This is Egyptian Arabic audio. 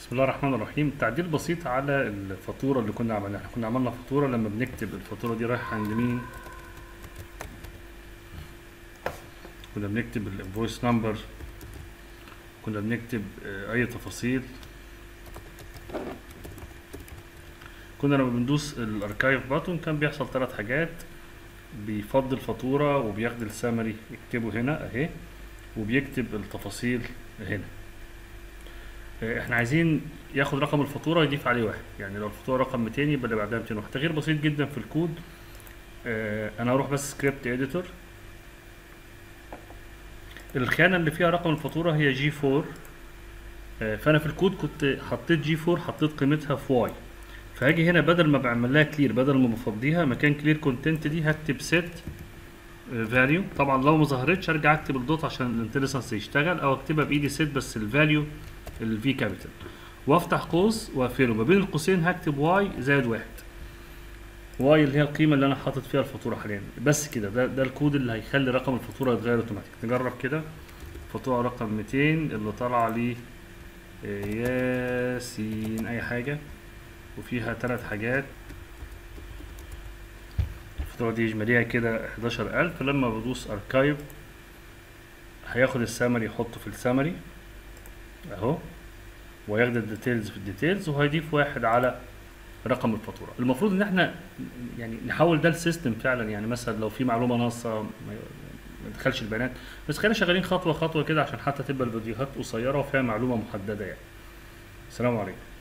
بسم الله الرحمن الرحيم تعديل بسيط على الفاتورة اللي كنا عملناها احنا كنا عملنا فاتورة لما بنكتب الفاتورة دي رايحة عند مين كنا بنكتب الانفويس نمبر كنا بنكتب آه، اي تفاصيل كنا لما بندوس الاركايف باتون كان بيحصل ثلاث حاجات بيفضي الفاتورة وبياخد السامري يكتبه هنا اهي وبيكتب التفاصيل هنا آه، احنا عايزين ياخد رقم الفاتوره يضيف عليه واحد يعني لو الفاتوره رقم 200 يبقى اللي بعدها 201 تغيير بسيط جدا في الكود آه، انا هروح بس سكريبت اديتور الخانه اللي فيها رقم الفاتوره هي جي 4 آه، فانا في الكود كنت حطيت جي 4 حطيت قيمتها في واي فهاجي هنا بدل ما بعمل لها كلير بدل ما بفضيها مكان كلير كونتنت دي هكتب set فاليو طبعا لو ما ظهرتش ارجع اكتب الدوت عشان الانتليسنس يشتغل او اكتبها بايدي set بس الفاليو الفي كابيتال وافتح قوس واقفله ما بين القوسين هكتب واي زائد واحد واي اللي هي القيمه اللي انا حاطط فيها الفاتوره حاليا بس كده ده ده الكود اللي هيخلي رقم الفاتوره يتغير اوتوماتيك نجرب كده فاتوره رقم 200 اللي طالعه لي آه، ياسين اي حاجه وفيها ثلاث حاجات الفاتوره دي اجماليها كده 11000 لما بدوس اركايف هياخد السامري يحطه في السامري اهو وياخد الديتيلز في الديتيلز وهيضيف واحد على رقم الفاتوره المفروض ان احنا يعني نحول ده لسيستم فعلا يعني مثلا لو في معلومه ناقصه ما ما تدخلش البيانات بس خلينا شغالين خطوه خطوه كده عشان حتى تبقى الفيديوهات قصيره وفيها معلومه محدده يعني السلام عليكم